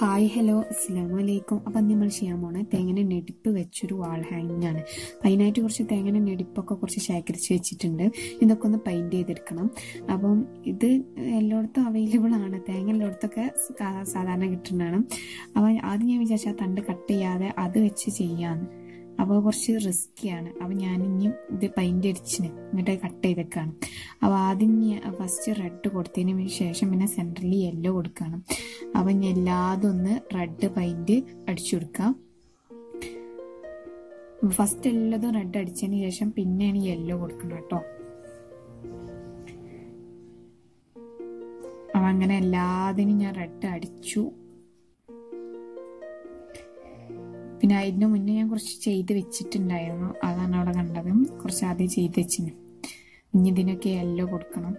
hi hello അസ്സാം വലൈക്കും അപ്പം നമ്മൾ ചെയ്യാൻ പോണേ തേങ്ങനെ നെടിപ്പ് വെച്ചൊരു വാൾ ഹാങ്ങിങ് ആണ് അപ്പം അതിനായിട്ട് കുറച്ച് തേങ്ങനെ നെടിപ്പൊക്കെ കുറച്ച് ശേഖരിച്ച് വെച്ചിട്ടുണ്ട് ഇതൊക്കെ ഒന്ന് പെയിന്റ് ചെയ്തെടുക്കണം അപ്പം ഇത് എല്ലായിടത്തും അവൈലബിൾ ആണ് തേങ്ങ എല്ലായിടത്തൊക്കെ സാ- സാധാരണ കിട്ടുന്നതാണ് അപ്പം ആദ്യം ഞാൻ വിചാരിച്ചു ആ തണ്ട് കട്ട് ചെയ്യാതെ അത് വെച്ച് ചെയ്യാന്ന് അപ്പോൾ കുറച്ച് റിസ്ക്കിയാണ് അപ്പം ഞാൻ ഇനിയും ഇത് പെയിന്റ് അടിച്ചിന് എന്നിട്ട് കട്ട് ചെയ്തേക്കാണ് അപ്പോൾ ആദ്യം ഫസ്റ്റ് റെഡ് കൊടുത്തതിന് ശേഷം പിന്നെ സെൻട്രലി യെല്ലോ കൊടുക്കണം അപ്പം ഞാൻ എല്ലാതും ഒന്ന് റെഡ് പെയിന്റ് അടിച്ചു കൊടുക്കാം ഫസ്റ്റ് എല്ലാതും റെഡ് അടിച്ചതിന് ശേഷം പിന്നെയാണ് യെല്ലോ കൊടുക്കുന്നത് കേട്ടോ അപ്പം അങ്ങനെ എല്ലാതിനും ഞാൻ റെഡ് അടിച്ചു പിന്നെ അതിന് മുന്നേ ഞാൻ കുറച്ച് ചെയ്ത് വെച്ചിട്ടുണ്ടായിരുന്നു അതാണ് അവിടെ കണ്ടത് കുറച്ച് ആദ്യം ചെയ്ത് വെച്ചിന് ഇനി ഇതിനൊക്കെ യെല്ലോ കൊടുക്കണം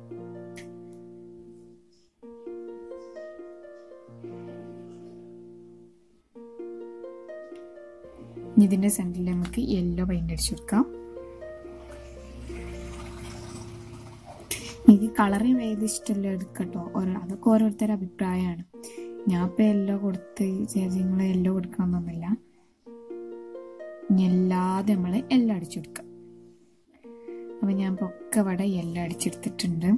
ഇനി ഇതിന്റെ സെന്ററിൽ നമുക്ക് യെല്ലോ പെയിന്റ് അടിച്ചു കൊടുക്കാം എനിക്ക് കളറിങ് ഏത് ഇഷ്ടമല്ല എടുക്കട്ടോ ഓരോ അതൊക്കെ ഓരോരുത്തരുടെ അഭിപ്രായമാണ് ഞാൻ ഇപ്പൊ യെല്ലോ കൊടുത്ത് നിങ്ങൾ യെല്ലോ കൊടുക്കണമെന്നൊന്നുമില്ല ഇനി എല്ലാതും നമ്മൾ എല്ലാം അടിച്ചു കൊടുക്കാം അപ്പൊ ഞാൻ പൊക്കെ വട എല്ലാം അടിച്ചെടുത്തിട്ടുണ്ട്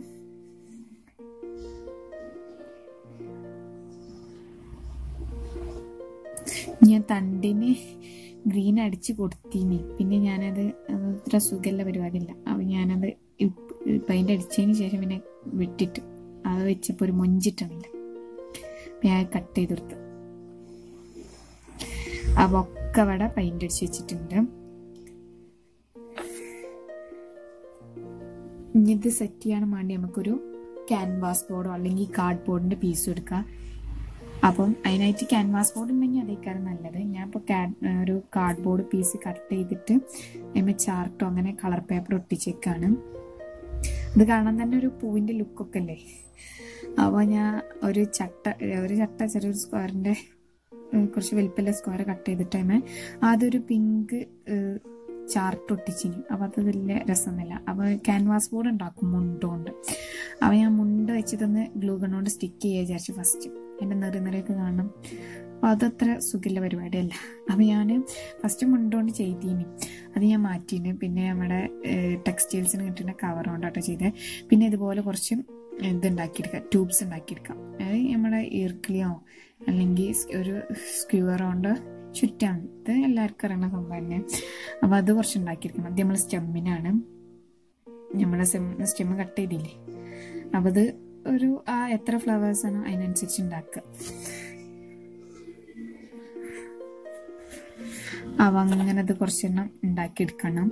ഞാൻ തണ്ടിന് ഗ്രീൻ അടിച്ച് കൊടുത്തീനി പിന്നെ ഞാനത് അത് ഇത്ര സുഖമുള്ള പരിപാടിയില്ല അപ്പൊ ഞാനത് പെയിന്റ് അടിച്ചതിന് ശേഷം പിന്നെ വിട്ടിട്ട് അത് വെച്ചപ്പോ ഒരു മൊഞ്ചിട്ടണില്ല അപ്പൊ ഞാൻ കട്ട് ചെയ്ത് കൊടുത്തു അപ്പൊ ഒക്കെ അവിടെ പെയിന്റ് അടിച്ച് വെച്ചിട്ടുണ്ട് ഇനി ഇത് സെറ്റ് ചെയ്യാൻ വേണ്ടി നമുക്കൊരു ക്യാൻവാസ് ബോർഡോ അല്ലെങ്കിൽ കാർഡ് ബോർഡിന്റെ പീസ് എടുക്കാം അപ്പം അതിനായിട്ട് ക്യാൻവാസ് ബോർഡ് ഉണ്ടെങ്കിൽ അതേക്കാരം നല്ലത് ഞാൻ ഇപ്പോൾ ഒരു കാർഡ് ബോർഡ് പീസ് കട്ട് ചെയ്തിട്ട് അതിന് ചാർട്ടോ അങ്ങനെ കളർ പേപ്പർ ഒട്ടിച്ചേക്കാണ് ഇത് കാണാൻ തന്നെ ഒരു പൂവിന്റെ ലുക്കൊക്കെ അല്ലേ അപ്പോൾ ഞാൻ ഒരു ചട്ട ഒരു ചട്ട ചെറിയൊരു സ്ക്വയറിന്റെ കുറച്ച് വലിപ്പമുള്ള സ്ക്വയർ കട്ട് ചെയ്തിട്ട് അതിന് അതൊരു പിങ്ക് ചാർട്ട് ഒട്ടിച്ചിന് അപ്പോൾ അത് വലിയ രസമൊന്നുമില്ല അപ്പോൾ ക്യാൻവാസ് ബോർഡ് ഉണ്ടാക്കും മുണ്ടുകൊണ്ട് അപ്പോൾ ഞാൻ മുണ്ട് വെച്ചിട്ടൊന്ന് ഗ്ലൂ ഗണ്ണോണ്ട് സ്റ്റിക്ക് ചെയ്യുക വിചാരിച്ചു ഫസ്റ്റ് എൻ്റെ നിറി നിറയൊക്കെ കാണണം അപ്പോൾ അതത്ര സുഖമില്ല പരിപാടിയല്ല അപ്പോൾ ഞാൻ ഫസ്റ്റ് മുണ്ടുകൊണ്ട് ചെയ്തീനി അത് ഞാൻ മാറ്റീന് പിന്നെ നമ്മുടെ ടെക്സ്റ്റൈൽസിന് കിട്ടുന്ന കവർ കൊണ്ടാട്ടോ ചെയ്തത് പിന്നെ ഇതുപോലെ കുറച്ച് ഇത് ഉണ്ടാക്കിയെടുക്കാം ട്യൂബ്സ് ഉണ്ടാക്കിയെടുക്കാം അതായത് നമ്മുടെ ഈർക്കിളിയോ അല്ലെങ്കിൽ ഒരു സ്ക്യൂവർ കൊണ്ട് ചുറ്റാൻ ഇത് എല്ലാവർക്കും അറിയണ സംഭവം തന്നെ അപ്പോൾ അത് കുറച്ച് ഉണ്ടാക്കിയെടുക്കണം അത് നമ്മൾ സ്റ്റെമ്മിനാണ് നമ്മളെ സ്റ്റെമ്മ് കട്ട് ചെയ്തില്ലേ അപ്പം അത് ഒരു ആ എത്ര ഫ്ലവേഴ്സ് ആണോ അതിനനുസരിച്ച് ഉണ്ടാക്കുക അവ അങ്ങനെ അത് കുറച്ചെണ്ണം ഉണ്ടാക്കിയെടുക്കണം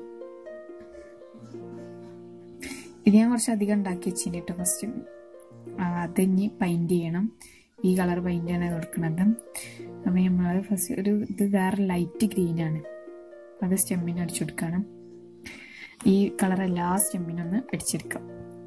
ഇത് ഞാൻ കുറച്ച് അധികം ഉണ്ടാക്കി വെച്ചിട്ടുണ്ട് കേട്ടോ ഫസ്റ്റ് അത് ഇനി പെയിന്റ് ചെയ്യണം ഈ കളർ പെയിന്റ് ആണ് കൊടുക്കുന്നത് അപ്പം നമ്മൾ ഫസ്റ്റ് ഒരു ഇത് വേറെ ലൈറ്റ് ഗ്രീൻ ആണ് അത് സ്റ്റെമ്മിന് അടിച്ചു കൊടുക്കണം ഈ കളർ എല്ലാ സ്റ്റെമ്മിനൊന്ന് അടിച്ചെടുക്കാം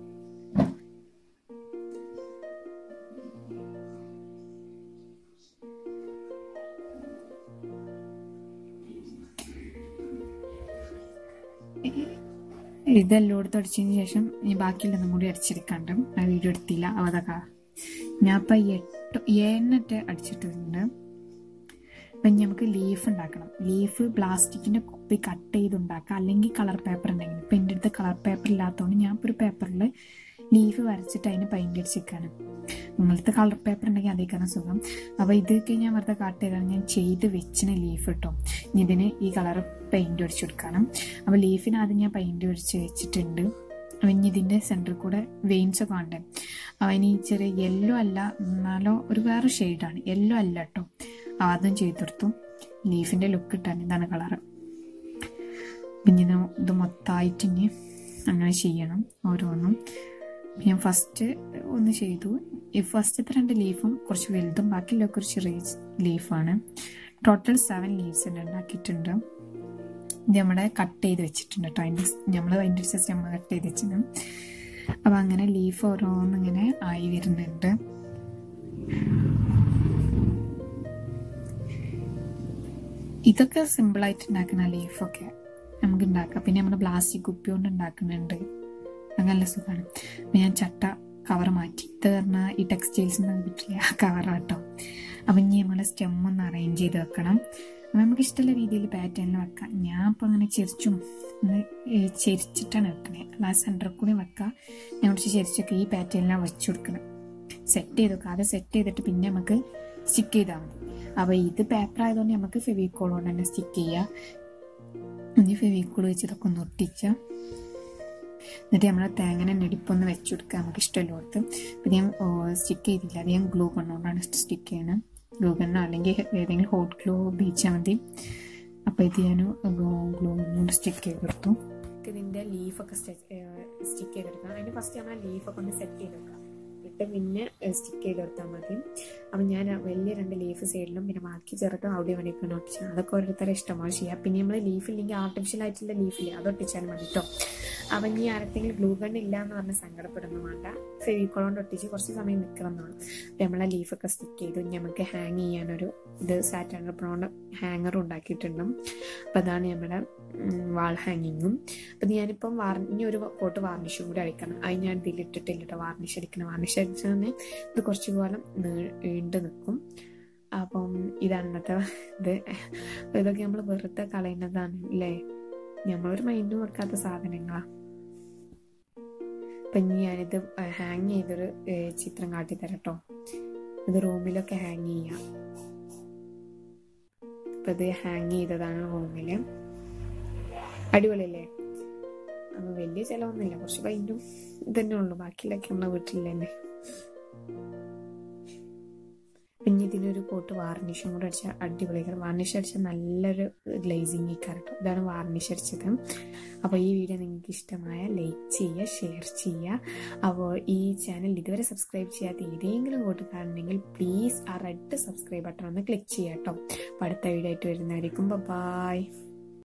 ഇതെല്ലോടത്തും അടിച്ചതിന് ശേഷം ഈ ബാക്കിയുള്ളതും കൂടി അടിച്ചെടുക്കാണ്ട് ആ വീഡിയോ എടുത്തില്ല അതൊക്കെ ഞാൻ ഇപ്പം എട്ട് ഏഴെണ്ണറ്റ് അടിച്ചിട്ടുണ്ട് അപ്പം ഇനി നമുക്ക് ലീഫ് ഉണ്ടാക്കണം ലീഫ് പ്ലാസ്റ്റിക്കിന്റെ കുപ്പി കട്ട് ചെയ്ത് ഉണ്ടാക്കാം അല്ലെങ്കിൽ കളർ പേപ്പർ ഉണ്ടെങ്കിൽ ഇപ്പം എൻ്റെ അടുത്ത് കളർ പേപ്പർ ഇല്ലാത്തതുകൊണ്ട് ഞാൻ ഇപ്പോൾ ഒരു പേപ്പറിൽ ലീഫ് വരച്ചിട്ട് അതിന് പെയിന്റ് അടിച്ചേക്കാണ് നിങ്ങളടുത്ത് കളർ പേപ്പർ ഉണ്ടെങ്കിൽ അതേക്കാണ് സുഖം അപ്പോൾ ഇതൊക്കെ ഞാൻ വെറുതെ കാട്ട് ചെയ്താണ് ഞാൻ ചെയ്ത് വെച്ചിന് ലീഫ് കേട്ടോ ഇനി ഇതിന് ഈ കളർ പെയിന്റ് അടിച്ചു കൊടുക്കണം അപ്പോൾ ലീഫിന് ആദ്യം ഞാൻ പെയിന്റ് അടിച്ച് വെച്ചിട്ടുണ്ട് അപ്പം ഇനി ഇതിൻ്റെ സെൻറ്ററിൽ കൂടെ വെയിൻസ് ഒക്കെ ഉണ്ട് അവന് ഈ ചെറിയ യെല്ലോ അല്ല എന്നാലോ ഒരു വേറെ ഷെയ്ഡാണ് യെല്ലോ അല്ല കേട്ടോ ആദ്യം ചെയ്തെടുത്തു ലീഫിൻ്റെ ലുക്ക് ഇട്ടാണ് ഇതാണ് കളറ് പിന്നെ ഇത് ഇത് മൊത്തമായിട്ട് ഇനി അങ്ങനെ ചെയ്യണം ഓരോന്നും ഞാൻ ഫസ്റ്റ് ഒന്ന് ചെയ്തു ഈ ഫസ്റ്റത്തെ രണ്ട് ലീഫും കുറച്ച് വലുതും ബാക്കിയുള്ളൊക്കെ ഒരു ചെറിയ ലീഫാണ് ടോട്ടൽ സെവൻ ലീവ്സ് തന്നെ ഉണ്ടാക്കിയിട്ടുണ്ട് ഇത് നമ്മുടെ കട്ട് ചെയ്ത് വെച്ചിട്ടുണ്ട് കേട്ടോ അതിൻ്റെ നമ്മൾ അതിൻ്റെ സിസ്റ്റം നമ്മൾ കട്ട് ചെയ്ത് വെച്ചിട്ടുണ്ട് അപ്പം അങ്ങനെ ലീഫ് ഓരോന്നിങ്ങനെ ആയി വരുന്നുണ്ട് ഇതൊക്കെ സിമ്പിളായിട്ട് ഉണ്ടാക്കുന്ന ലീഫൊക്കെ നമുക്ക് ഉണ്ടാക്കാം പിന്നെ നമ്മുടെ പ്ലാസ്റ്റിക് കുപ്പി കൊണ്ട് ഉണ്ടാക്കുന്നുണ്ട് അത് നല്ല സുഖമാണ് ഞാൻ ചട്ട കവർ മാറ്റി ഇത് പറഞ്ഞാൽ ഈ ടെക്സ്റ്റൈൽസിൽ നിന്ന് കിട്ടില്ല ആ കവറാട്ടോ അപ്പം ഇനി നമ്മൾ സ്റ്റെം ഒന്ന് അറേഞ്ച് ചെയ്ത് വെക്കണം അപ്പം നമുക്ക് ഇഷ്ടമുള്ള രീതിയിൽ പാറ്റേണിൽ വെക്കാം ഞാൻ ഇപ്പം അങ്ങനെ ചെരിച്ചും ഒന്ന് ചെരിച്ചിട്ടാണ് വെക്കണേ അല്ല ആ സെൻറ്ററിൽ കൂടി വെക്കാം ഞാൻ കുറച്ച് ചെരിച്ചൊക്കെ ഈ പാറ്റേണിലാണ് വെച്ചു കൊടുക്കണം സെറ്റ് ചെയ്ത് വെക്കാം അത് സെറ്റ് ചെയ്തിട്ട് പിന്നെ നമുക്ക് സ്റ്റിക്ക് ചെയ്താൽ മതി അപ്പോൾ ഇത് പേപ്പർ ആയതുകൊണ്ട് നമുക്ക് ഫെവിക്കോൾ കൊണ്ട് തന്നെ സ്റ്റിക്ക് ചെയ്യാം ഇനി ഫെവിക്കോൾ വെച്ച് ഇതൊക്കെ ഒന്ന് ഒട്ടിച്ച എന്നിട്ട് നമ്മൾ തേങ്ങനെ നെടിപ്പൊന്ന് വെച്ച് കൊടുക്കുക നമുക്ക് ഇഷ്ടമുള്ളടത്ത് പിന്നെ ഞാൻ സ്റ്റിക്ക് ചെയ്തില്ല അത് ഞാൻ ഗ്ലൂ കൊണ്ടുകൊണ്ടാണ് സ്റ്റിക്ക് ചെയ്യണം ഗ്ലൂ ഗണ്ണോ അല്ലെങ്കിൽ ഏതെങ്കിലും ഹോട്ട് ഗ്ലൂ ഉപയോഗിച്ചാൽ മതി അപ്പോൾ ഇത് ഞാൻ ഗ്ലൂ കൊണ്ട് സ്റ്റിക്ക് ചെയ്ത് കൊടുത്തു ഇതിൻ്റെ ലീഫൊക്കെ സ്റ്റിക്ക് ചെയ്തെടുക്കണം അതിന് ഫസ്റ്റ് നമ്മൾ ലീഫൊക്കെ ഒന്ന് സെറ്റ് ചെയ്തെടുക്കാം ഇട്ട് പിന്നെ സ്റ്റിക്ക് ചെയ്ത് കൊടുത്താൽ മതി അപ്പം ഞാൻ വലിയ രണ്ട് ലീഫ് സൈഡിലും പിന്നെ ബാക്കി ചെറുതും അവിടെ ഇവിടെയൊക്കെ ഒട്ടിച്ചു അതൊക്കെ ഓരോരുത്തരെ ഇഷ്ടമാണ് ചെയ്യുക പിന്നെ നമ്മൾ ലീഫ് ഇല്ലെങ്കിൽ ആർട്ടിഫിഷ്യൽ ആയിട്ടുള്ള ലീഫില്ലേ അത് ഒട്ടിച്ചാൽ മതി കേട്ടോ അപ്പം ഇനി ആർക്കെങ്കിലും ഗ്ലൂ ഗൺ ഇല്ല എന്ന് പറഞ്ഞ് സങ്കടപ്പെടുന്നു വേണ്ട ഫെവിക്കോൾ കൊണ്ട് ഒട്ടിച്ച് കുറച്ച് സമയം നിൽക്കണമെന്നാണ് അപ്പം നമ്മളെ ലീഫൊക്കെ സ്റ്റിക്ക് ചെയ്തു ഇനി നമുക്ക് ഹാങ് ചെയ്യാനൊരു ഇത് സാറ്റൻ ബ്രൗൺ ഹാങ്ങർ ഉണ്ടാക്കിയിട്ടുണ്ട് അപ്പം അതാണ് നമ്മുടെ വാൾ ഹാങ്ങിങ്ങും അപ്പം ഞാനിപ്പം വാർണി ഒരു കോട്ട് വാർണിഷ് കൂടി അടിക്കണം അത് ഞാൻ ഇതിലിട്ടിട്ടില്ല കേട്ടോ വാർണിഷ് അടിക്കണം വാർണിഷ് അടിച്ചാൽ ഇത് കുറച്ച് കാലം നീണ്ടു നിൽക്കും അപ്പം ഇതാണ് ഇന്നത്തെ ഇത് ഇതൊക്കെ നമ്മൾ വെറുതെ കളയുന്നതാണ് അല്ലേ നമ്മളൊരു മൈൻഡ് കൊടുക്കാത്ത സാധനങ്ങളാണ് അപ്പം ഇനി ഞാനിത് ഹാങ് ചെയ്തൊരു ചിത്രം കാട്ടിത്തരാം കേട്ടോ ഇത് റൂമിലൊക്കെ ഹാങ് ചെയ്യാം അപ്പം ഇത് ഹാങ് ചെയ്തതാണ് റൂമിൽ അടിപൊളിയല്ലേ അപ്പൊ വലിയ ചിലവൊന്നുമില്ല കുറച്ച് പൈൻറ്റും ഇതന്നെ ഉള്ളു ബാക്കിയുള്ളൊക്കെ നമ്മളെ വീട്ടിൽ തന്നെ പിന്നെ ഇതിനൊരു കോട്ട് വാർണിഷും കൂടെ അടിച്ചാൽ അടിപൊളിയാണ് വാർണിഷ് അടിച്ചാൽ നല്ലൊരു ഗ്ലേസിങ് കേട്ടോ ഇതാണ് വാർണിഷ് അടിച്ചത് അപ്പോൾ ഈ വീഡിയോ നിങ്ങൾക്ക് ഇഷ്ടമായ ലൈക്ക് ചെയ്യുക ഷെയർ ചെയ്യുക അപ്പോൾ ഈ ചാനൽ ഇതുവരെ സബ്സ്ക്രൈബ് ചെയ്യാത്ത ഏതെങ്കിലും കൂട്ടുകാരുണ്ടെങ്കിൽ പ്ലീസ് ആ റെഡ് സബ്സ്ക്രൈബ് ബട്ടൺ ഒന്ന് ക്ലിക്ക് ചെയ്യാം കേട്ടോ അപ്പോൾ അടുത്ത വീഡിയോ ആയിട്ട് വരുന്നതായിരിക്കും ബൈ